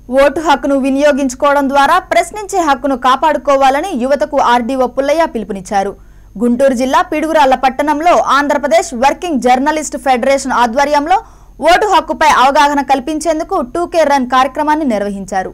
vote హక్కును వినియోగించుకోవడం ద్వారా ప్రశ్నించే హక్కును కాపాడుకోవాలని యువతకు ఆర్డీఓ పుల్లయ్య పిలుపునిచ్చారు గుంటూరు జిల్లా పిడుగురాళ్ల పట్టణంలో ఆంధ్రప్రదేశ్ వర్కింగ్ జర్నలిస్ట్ ఫెడరేషన్ ఆధ్వర్యంలో ఓటు హక్కుపై అవగాహన కల్పించేందుకు టూకే రన్ కార్యక్రమాన్ని నిర్వహించారు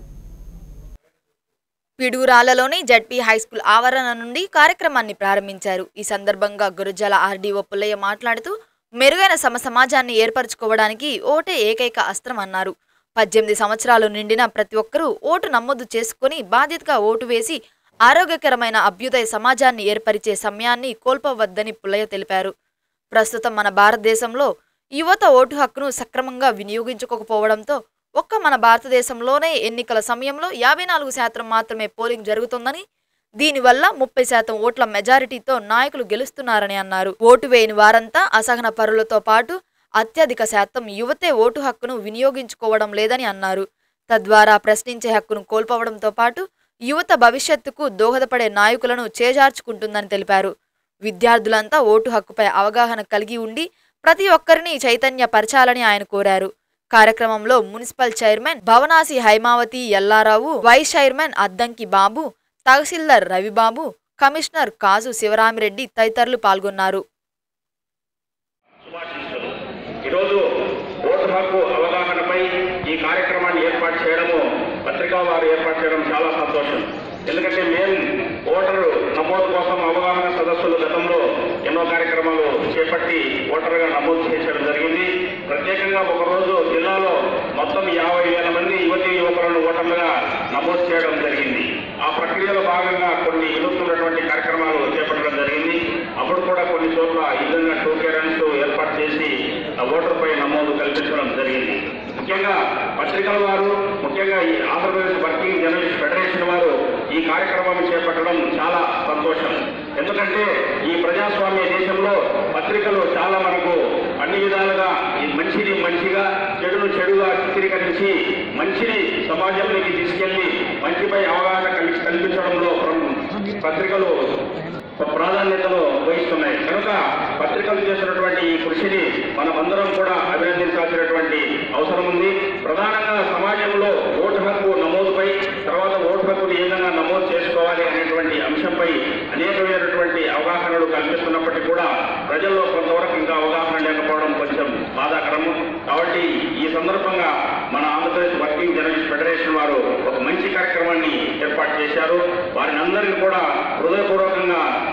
పిడుగురాళ్లలోని జడ్పీ హైస్కూల్ ఆవరణ నుండి కార్యక్రమాన్ని ప్రారంభించారు ఈ సందర్భంగా గురుజాల ఆర్డీఓ పుల్లయ్య మాట్లాడుతూ మెరుగైన సమ సమాజాన్ని ఏర్పరచుకోవడానికి ఓటే ఏకైక అస్త్రం అన్నారు పద్దెనిమిది సంవత్సరాలు నిండిన ప్రతి ఒక్కరూ ఓటు నమోదు చేసుకుని బాధ్యతగా ఓటు వేసి ఆరోగ్యకరమైన అభ్యుదయ సమాజాన్ని ఏర్పరిచే సమయాన్ని కోల్పోవద్దని పుల్లయ్య తెలిపారు ప్రస్తుతం మన భారతదేశంలో యువత ఓటు హక్కును సక్రమంగా వినియోగించుకోకపోవడంతో ఒక్క మన భారతదేశంలోనే ఎన్నికల సమయంలో యాభై నాలుగు శాతం మాత్రమే పోలింగ్ జరుగుతుందని దీనివల్ల ముప్పై శాతం ఓట్ల మెజారిటీతో నాయకులు గెలుస్తున్నారని అన్నారు ఓటు వేయని వారంతా అసహన పరులతో పాటు అత్యధిక శాతం యువతే ఓటు హక్కును వినియోగించుకోవడం లేదని అన్నారు తద్వారా ప్రశ్నించే హక్కును కోల్పోవడంతో పాటు యువత భవిష్యత్తుకు దోహదపడే నాయకులను చేజార్చుకుంటుందని తెలిపారు విద్యార్థులంతా ఓటు హక్కుపై అవగాహన కలిగి ఉండి ప్రతి ఒక్కరిని చైతన్యపరచాలని ఆయన కోరారు కార్యక్రమంలో municipal chairman Bhavanasi Haimavathi Yellarao vice chairman Addanki Babu tahsildar Ravibabu commissioner Kaju Sivaramireddy తదితరులు పాల్గొన్నారు శుభాశీస్సులు ఈరోజు ఓటు హక్కు అవగాహనపై ఈ కార్యక్రమాన్ని ఏర్పాటు చేయడము పత్రికా వారు ఏర్పాటు చేయడం చాలా సంతోషం ఎందుకంటే మేము ఓటరు నమోదు కోసం అవగాహన సదస్సులు గతంలో ఎన్నో కార్యక్రమాలు చేపట్టి ఓటరుగా నమోదు చేయడం జరిగింది ప్రత్యేకంగా ఒకరోజు జిల్లాలో మొత్తం యాభై వేల మంది యువతీ యువకులను ఓటర్లుగా నమోదు చేయడం జరిగింది ఆ ప్రక్రియలో భాగంగా కొన్ని వినూత్నమైనటువంటి కార్యక్రమాలు చేపట్టడం జరిగింది అప్పుడు కూడా కొన్ని చోట్ల ఈ విధంగా టూ రన్స్ ఏర్పాటు చేసి ఆ ఓటర్పై నమోదు కల్పించడం జరిగింది ముఖ్యంగా పత్రికల వారు ముఖ్యంగా ఈ ఆంధ్రప్రదేశ్ వర్కింగ్ జర్నలిస్ట్ ఫెడరేషన్ వారు ఈ కార్యక్రమాన్ని చేపట్టడం చాలా సంతోషం ఎందుకంటే ఈ ప్రజాస్వామ్య దేశంలో పత్రికలు చాలా మనకు అన్ని విధాలుగా ఈ మంచిని మంచిగా చెడును చెడుగా చిత్రీకరించి మంచిని సమాజంలోకి తీసుకెళ్లి మంచిపై అవగాహన కల్పి కల్పించడంలో ప్ర- పత్రికలు ప్రాధాన్యతను వహిస్తున్నాయి కనుక పత్రికలు చేసినటువంటి ఈ కృషిని మనమందరం కూడా అభినందించాల్సినటువంటి అవసరం ఉంది ప్రధానంగా సమాజంలో ఓటు హక్కు నమోదుపై తర్వాత ఓటు హక్కును ఏ విధంగా నమోదు చేసుకోవాలి అనేటువంటి అంశంపై అనేకమైనటువంటి అవగాహనలు కల్పిస్తున్నప్పటికీ కూడా ప్రజల్లో కొంతవరకు ఇంకా అవగాహన లేకపోవడం కొంచెం బాధాకరము కాబట్టి ఈ సందర్భంగా మన ఆంధ్రప్రదేశ్ వర్కింగ్ జర్నలిస్ట్ ఫెడరేషన్ వారు ఒక మంచి కార్యక్రమాన్ని ఏర్పాటు చేశారు వారిని అందరినీ కూడా హృదయపూర్వకంగా